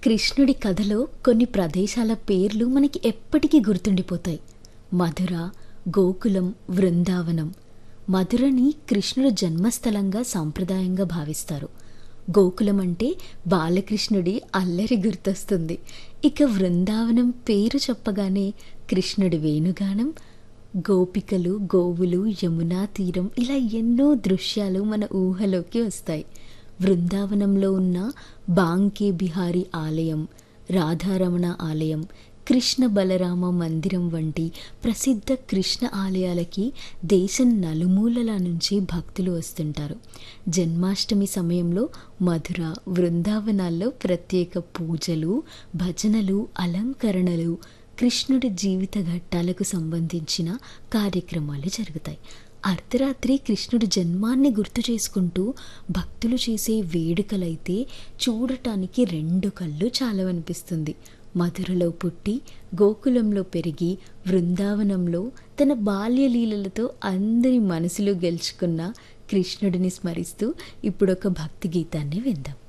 కృష్ణుడి కథలో కొన్ని ప్రదేశాల పేర్లు మనకి ఎప్పటికీ గుర్తుండిపోతాయి మధుర గోకులం బృందావనం మధురని కృష్ణుడు జన్మస్థలంగా సాంప్రదాయంగా భావిస్తారు గోకులం అంటే బాలకృష్ణుడి అల్లరి గుర్తొస్తుంది ఇక బృందావనం పేరు చెప్పగానే కృష్ణుడి వేణుగానం గోపికలు గోవులు యమునా తీరం ఇలా ఎన్నో దృశ్యాలు మన ఊహలోకి వస్తాయి బృందావనంలో ఉన్న బాంకే బిహారీ ఆలయం రాధారమణ ఆలయం కృష్ణ బలరామ మందిరం వంటి ప్రసిద్ధ కృష్ణ ఆలయాలకి దేశం నలుమూలల నుంచి భక్తులు వస్తుంటారు జన్మాష్టమి సమయంలో మధుర బృందావనాల్లో ప్రత్యేక పూజలు భజనలు అలంకరణలు కృష్ణుడి జీవిత ఘట్టాలకు సంబంధించిన కార్యక్రమాలు జరుగుతాయి అర్ధరాత్రి కృష్ణుడి జన్మాన్ని గుర్తు చేసుకుంటూ భక్తులు చేసే వేడుకలైతే చూడటానికి రెండు కళ్ళు చాలవనిపిస్తుంది మధురలో పుట్టి గోకులంలో పెరిగి బృందావనంలో తన బాల్యలీలలతో అందరి మనసులు గెలుచుకున్న కృష్ణుడిని స్మరిస్తూ ఇప్పుడొక భక్తి గీతాన్ని విందాం